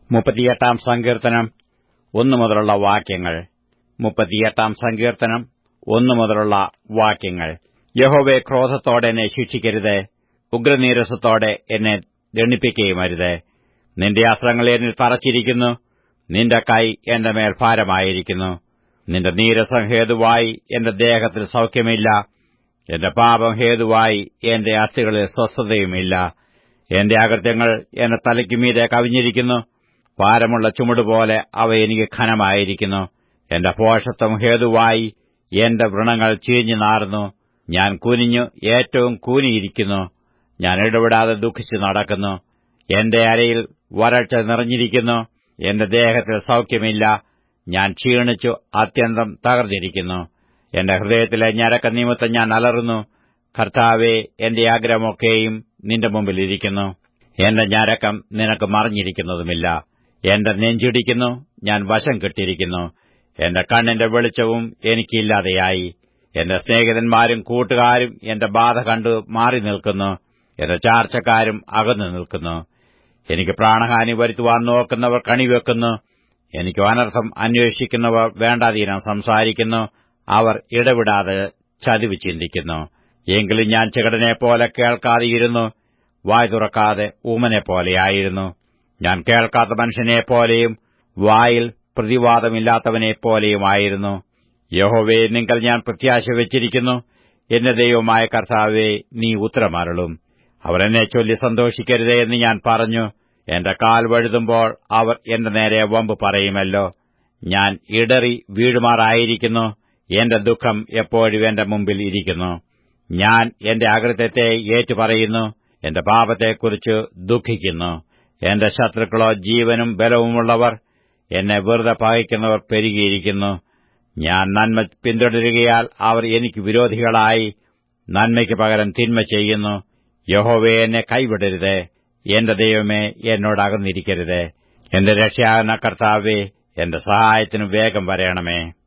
മുപ്പത്തിയെട്ടാം സങ്കീർത്തനം ഒന്നു മുതലുള്ള വാക്യങ്ങൾ മുപ്പത്തിയെട്ടാം സങ്കീർത്തനം ഒന്നു മുതലുള്ള വാക്യങ്ങൾ യഹോവെ ക്രോധത്തോടെ എന്നെ ശിക്ഷിക്കരുത് ഉഗ്രനീരസത്തോടെ എന്നെ ദണ്ണിപ്പിക്കുകയുമരുത് നിന്റെ അസ്ത്രങ്ങൾ എന്നിൽ തറച്ചിരിക്കുന്നു നിന്റെ കൈ എന്റെ മേൽ ഭാരമായിരിക്കുന്നു നിന്റെ നീരസം ഹേതുവായി എന്റെ ദേഹത്തിൽ സൗഖ്യമില്ല എന്റെ പാപം ഹേതുവായി എന്റെ അസ്ഥികളിൽ സ്വസ്ഥതയുമില്ല എന്റെ അകൃത്യങ്ങൾ എന്റെ തലയ്ക്കുമീതെ കവിഞ്ഞിരിക്കുന്നു ഭാരമുള്ള ചുമടുപോലെ അവ എനിക്ക് ഘനമായിരിക്കുന്നു എന്റെ ഭോഷത്വം ഹേതുവായി എന്റെ വ്രണങ്ങൾ ചീഞ്ഞു നാറുന്നു ഞാൻ കുനിഞ്ഞു ഏറ്റവും കൂനിയിരിക്കുന്നു ഞാൻ ഇടപെടാതെ ദുഃഖിച്ചു നടക്കുന്നു എന്റെ അരയിൽ വരൾച്ച നിറഞ്ഞിരിക്കുന്നു എന്റെ ദേഹത്തിൽ സൗഖ്യമില്ല ഞാൻ ക്ഷീണിച്ചു അത്യന്തം തകർന്നിരിക്കുന്നു എന്റെ ഹൃദയത്തിലെ ഞരക്ക നിമിത്തം ഞാൻ അലറുന്നു കർത്താവെ എന്റെ ആഗ്രഹമൊക്കെയും നിന്റെ മുമ്പിൽ ഇരിക്കുന്നു എന്റെ ഞരക്കം നിനക്ക് മറിഞ്ഞിരിക്കുന്നതുമില്ല എന്റെ നെഞ്ചിടിക്കുന്നു ഞാൻ വശം കെട്ടിരിക്കുന്നു എന്റെ കണ്ണിന്റെ വെളിച്ചവും എനിക്കില്ലാതെയായി എന്റെ സ്നേഹിതന്മാരും കൂട്ടുകാരും എന്റെ ബാധ കണ്ടു മാറി നിൽക്കുന്നു എന്റെ ചാർച്ചക്കാരും അകന്നു നിൽക്കുന്നു എനിക്ക് പ്രാണഹാനി വരുത്തുവാൻ നോക്കുന്നവർ കണിവെക്കുന്നു എനിക്ക് അനർത്ഥം അന്വേഷിക്കുന്നവർ വേണ്ടാതീനം സംസാരിക്കുന്നു അവർ ഇടവിടാതെ ചതിവ് ചിന്തിക്കുന്നു എങ്കിലും ഞാൻ ചികടനെ പോലെ കേൾക്കാതെയിരുന്നു വായ് തുറക്കാതെ ഊമനെ പോലെയായിരുന്നു ഞാൻ കേൾക്കാത്ത മനുഷ്യനെ പോലെയും വായിൽ പ്രതിവാദമില്ലാത്തവനെ പോലെയുമായിരുന്നു യഹോവേ നിങ്ങൾ ഞാൻ പ്രത്യാശ വെച്ചിരിക്കുന്നു എന്റെ ദൈവമായ കർത്താവെ നീ ഉത്തരമരളും അവർ എന്നെ ചൊല്ലി സന്തോഷിക്കരുതേ എന്ന് ഞാൻ പറഞ്ഞു എന്റെ കാൽ വഴുതുമ്പോൾ അവർ എന്റെ നേരെ വമ്പ് പറയുമല്ലോ ഞാൻ ഇടറി വീഴുമാറായിരിക്കുന്നു എന്റെ ദുഃഖം എപ്പോഴും എന്റെ മുമ്പിൽ ഇരിക്കുന്നു ഞാൻ എന്റെ അകൃത്യത്തെ ഏറ്റുപറയുന്നു എന്റെ പാപത്തെക്കുറിച്ച് ദുഃഖിക്കുന്നു എന്റെ ശത്രുക്കളോ ജീവനും ബലവുമുള്ളവർ എന്നെ വെറുതെ പകയ്ക്കുന്നവർ പെരുകിയിരിക്കുന്നു ഞാൻ നന്മ പിന്തുടരുകയാൽ അവർ എനിക്ക് വിരോധികളായി നന്മയ്ക്ക് പകരം തിന്മ ചെയ്യുന്നു യഹോവെ എന്നെ കൈവിടരുത് എന്റെ ദൈവമേ എന്നോട് അകന്നിരിക്കരുത് എന്റെ രക്ഷയാകുന്ന കർത്താവെ എന്റെ സഹായത്തിന് വേഗം വരയണമേ